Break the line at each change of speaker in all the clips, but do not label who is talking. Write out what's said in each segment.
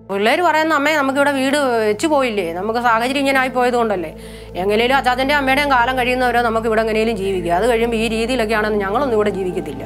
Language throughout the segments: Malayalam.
പിള്ളേർ പറയുന്ന അമ്മേ നമുക്കിവിടെ വീട് വെച്ച് പോയില്ലേ നമുക്ക് സാഹചര്യം ഇങ്ങനെ ആയി പോയത് കൊണ്ടല്ലേ എങ്ങനെയും അച്ചാച്ചൻ്റെ അമ്മയുടെയും കാലം കഴിയുന്നവരോ നമുക്ക് ഇവിടെ എങ്ങനെയും ജീവിക്കുക അത് കഴിയുമ്പോൾ ഈ രീതിയിലൊക്കെ ആണെന്ന് ഞങ്ങളൊന്നും ഇവിടെ ജീവിക്കത്തില്ല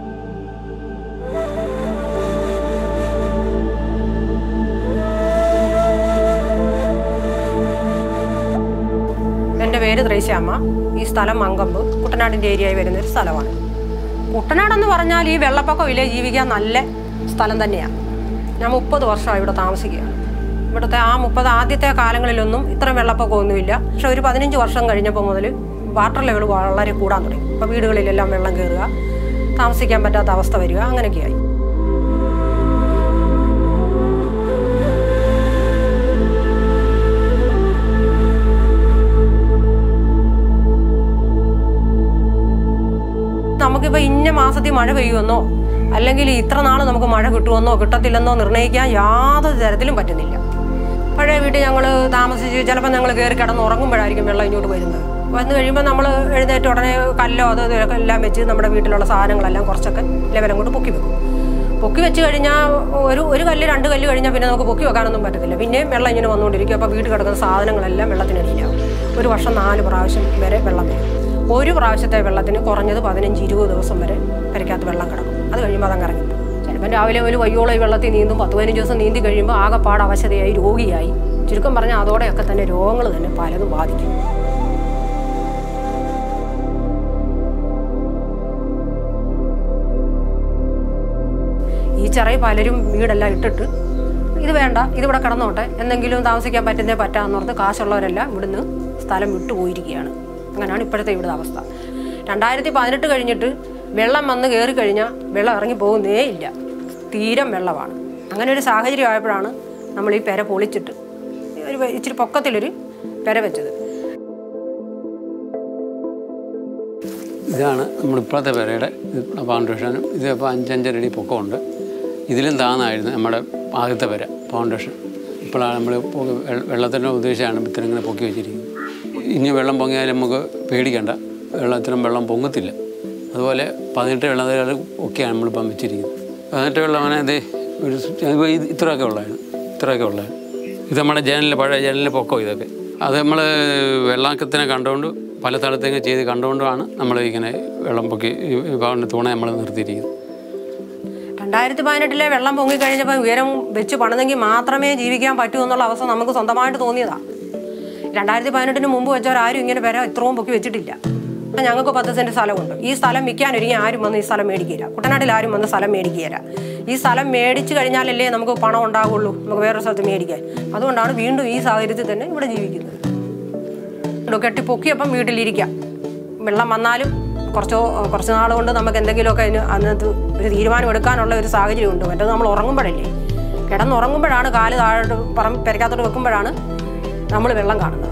എൻ്റെ പേര് ത്രേസ്യാമ്മ ഈ സ്ഥലം മങ്കമ്പ് കുട്ടനാടിൻ്റെ ഏരിയയിൽ വരുന്ന ഒരു സ്ഥലമാണ് കുട്ടനാടെന്ന് പറഞ്ഞാൽ ഈ വെള്ളപ്പൊക്കം ഇല്ലേ ജീവിക്കാൻ നല്ല സ്ഥലം തന്നെയാണ് ഞാൻ മുപ്പത് വർഷമായി ഇവിടെ താമസിക്കുകയാണ് ഇവിടുത്തെ ആ മുപ്പത് ആദ്യത്തെ കാലങ്ങളിലൊന്നും ഇത്ര വെള്ളപ്പൊക്കമൊന്നുമില്ല പക്ഷെ ഒരു പതിനഞ്ച് വർഷം കഴിഞ്ഞപ്പോൾ മുതൽ വാട്ടർ ലെവൽ വളരെ കൂടാൻ തുടങ്ങി അപ്പോൾ വീടുകളിലെല്ലാം വെള്ളം കയറുക താമസിക്കാൻ പറ്റാത്ത അവസ്ഥ വരിക അങ്ങനെയൊക്കെയായി നമുക്കിപ്പോൾ ഇന്ന മാസത്തിൽ മഴ പെയ്യുമെന്നോ അല്ലെങ്കിൽ ഇത്ര നാൾ നമുക്ക് മഴ കിട്ടുമെന്നോ കിട്ടത്തില്ലെന്നോ നിർണ്ണയിക്കാൻ യാതൊരു തരത്തിലും പറ്റുന്നില്ല പഴയ വീട്ടിൽ ഞങ്ങൾ താമസിച്ച് ചിലപ്പോൾ ഞങ്ങൾ കയറി കിടന്ന് ഉറങ്ങുമ്പോഴായിരിക്കും വെള്ളം ഇങ്ങോട്ട് വരുന്നത് വന്നു കഴിയുമ്പോൾ നമ്മൾ എഴുന്നേറ്റ് ഉടനെ കല്ലോ അതോ ഇതൊക്കെ എല്ലാം വെച്ച് നമ്മുടെ വീട്ടിലുള്ള സാധനങ്ങളെല്ലാം കുറച്ചൊക്കെ ലെവൽ അങ്ങോട്ട് പൊക്കി വെക്കും പൊക്കി വെച്ച് കഴിഞ്ഞാൽ ഒരു ഒരു കല്ല് രണ്ട് കല്ല് കഴിഞ്ഞാൽ പിന്നെ നമുക്ക് പൊക്കി വെക്കാനൊന്നും പറ്റത്തില്ല പിന്നെയും വെള്ളം ഇങ്ങനെ വന്നുകൊണ്ടിരിക്കും അപ്പോൾ വീട്ടിൽ കിടക്കുന്ന സാധനങ്ങളെല്ലാം വെള്ളത്തിനടിയിലാവും ഒരു വർഷം നാല് പ്രാവശ്യം വരെ വെള്ളം വരും ഒരു പ്രാവശ്യത്തെ വെള്ളത്തിന് കുറഞ്ഞത് പതിനഞ്ച് ഇരുപത് ദിവസം വരെ പെരയ്ക്കകത്ത് വെള്ളം കിടക്കും അത് കഴിയുമ്പോൾ അതങ്ങ് ഇറങ്ങി ചിലപ്പോൾ രാവിലെ ഒരു വയ്യോളം ഈ വെള്ളത്തിൽ നീന്തും പത്ത് പതിനഞ്ച് ദിവസം നീന്തി കഴിയുമ്പോൾ ആകെപ്പാട് അവശതയായി രോഗിയായി ചുരുക്കം പറഞ്ഞാൽ അതോടെയൊക്കെ തന്നെ രോഗങ്ങൾ തന്നെ പലതും ബാധിക്കും ഈ ചെറിയ പലരും വീടെല്ലാം ഇട്ടിട്ട് ഇത് വേണ്ട ഇതിവിടെ കിടന്നോട്ടെ എന്തെങ്കിലും താമസിക്കാൻ പറ്റുന്നേ പറ്റാമെന്നോർത്ത് കാശുള്ളവരെല്ലാം ഇവിടുന്ന് സ്ഥലം വിട്ടു പോയിരിക്കുകയാണ് അങ്ങനെയാണ് ഇപ്പോഴത്തെ ഇവിടുത്തെ അവസ്ഥ രണ്ടായിരത്തി പതിനെട്ട് കഴിഞ്ഞിട്ട് വെള്ളം വന്ന് കയറി കഴിഞ്ഞാൽ വെള്ളം ഇറങ്ങി പോകുന്നേ ഇല്ല തീരം വെള്ളമാണ് അങ്ങനെ ഒരു സാഹചര്യം ആയപ്പോഴാണ് നമ്മൾ ഈ പെര പൊളിച്ചിട്ട് ഒരു ഇച്ചിരി പൊക്കത്തിലൊരു പെര വെച്ചത്
ഇതാണ് നമ്മളിപ്പോഴത്തെ പെരയുടെ ഫൗണ്ടേഷനും ഇത് ഇപ്പോൾ അഞ്ചഞ്ചരടി പൊക്കമുണ്ട് ഇതിലും താന്നായിരുന്നു നമ്മുടെ ആദ്യത്തെ പെര ഫൗണ്ടേഷൻ ഇപ്പോഴാണ് നമ്മൾ വെള്ളത്തിൻ്റെ ഉദ്ദേശിച്ചാണ് ഇത്ര ഇങ്ങനെ പൊക്കി വെച്ചിരിക്കുന്നത് ഇനി വെള്ളം പൊങ്ങിയാൽ നമുക്ക് പേടിക്കണ്ട വെള്ളത്തിനും വെള്ളം പൊങ്ങത്തില്ല അതുപോലെ പതിനെട്ട് വെള്ളത്തിൽ ഒക്കെയാണ് നമ്മളിപ്പം വെച്ചിരിക്കുന്നത് പതിനെട്ട് വെള്ളം അങ്ങനെ ഇത് ഒരു ഇത് ഇത് ഇത്രയൊക്കെ ഉള്ളതാണ് ഇത്രയൊക്കെ ഉള്ളതാണ് ഇത് നമ്മുടെ ജനലിൽ പഴയ ജനലിൽ പൊക്കം ഇതൊക്കെ അത് നമ്മൾ വെള്ളാക്കത്തിനെ കണ്ടുകൊണ്ട് പല സ്ഥലത്തേക്ക് ചെയ്ത് കണ്ടുകൊണ്ടാണ് നമ്മൾ ഇങ്ങനെ വെള്ളം പൊക്കി ഈ ഭാഗത്ത് തൂണ നമ്മൾ നിർത്തിയിരിക്കുന്നത്
രണ്ടായിരത്തി പതിനെട്ടിലെ വെള്ളം പൊങ്ങിക്കഴിഞ്ഞപ്പോൾ ഉയരം വെച്ച് പണിതെങ്കിൽ മാത്രമേ ജീവിക്കാൻ പറ്റൂ എന്നുള്ള അവസ്ഥ നമുക്ക് സ്വന്തമായിട്ട് തോന്നിയതാണ് രണ്ടായിരത്തി പതിനെട്ടിന് മുമ്പ് വെച്ചവരാരും ഇങ്ങനെ വരെ ഇത്രയും പൊക്കി വെച്ചിട്ടില്ല ഞങ്ങൾക്ക് പത്ത് സെൻറ്റ് സ്ഥലമുണ്ട് ഈ സ്ഥലം വിൽക്കാൻ ഒരുങ്ങി ആരും വന്ന് ഈ സ്ഥലം മേടിക്കില്ല കുട്ടനാട്ടിൽ ആരും വന്ന് സ്ഥലം മേടിക്കുകയില്ല ഈ സ്ഥലം മേടിച്ച് കഴിഞ്ഞാലല്ലേ നമുക്ക് പണം ഉണ്ടാകുള്ളൂ നമുക്ക് വേറൊരു സ്ഥലത്ത് മേടിക്കാൻ അതുകൊണ്ടാണ് വീണ്ടും ഈ സാഹചര്യത്തിൽ തന്നെ ഇവിടെ ജീവിക്കുന്നത് ഇവിടെ കെട്ടി പൊക്കിയപ്പം വീട്ടിലിരിക്കാം വെള്ളം വന്നാലും കുറച്ചോ കുറച്ച് നാൾ കൊണ്ട് നമുക്ക് എന്തെങ്കിലുമൊക്കെ അതിന് അന്നത്ത് ഒരു തീരുമാനം എടുക്കാനുള്ള ഒരു സാഹചര്യമുണ്ട് മറ്റേത് നമ്മൾ ഉറങ്ങുമ്പോഴല്ലേ കിടന്നുറങ്ങുമ്പോഴാണ് കാല് താഴോട്ട് പറം പെരക്കകത്തോട്ട് വെക്കുമ്പോഴാണ് നമ്മൾ വെള്ളം കാണുന്നത്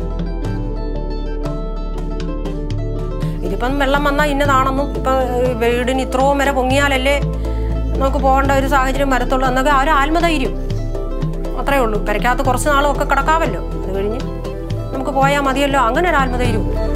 ഇതിപ്പം വെള്ളം വന്നാൽ ഇന്നതാണെന്നും ഇപ്പം വീടിന് ഇത്രയും വരെ പൊങ്ങിയാലല്ലേ നമുക്ക് പോകേണ്ട ഒരു സാഹചര്യം വരത്തുള്ളൂ എന്നൊക്കെ ആ ഒരു ആത്മധൈര്യം അത്രേ ഉള്ളൂ പെരക്കകത്ത് കുറച്ച് നാളും ഒക്കെ കിടക്കാമല്ലോ അത് കഴിഞ്ഞ് നമുക്ക് പോയാൽ മതിയല്ലോ അങ്ങനെ ഒരു ആത്മധൈര്യം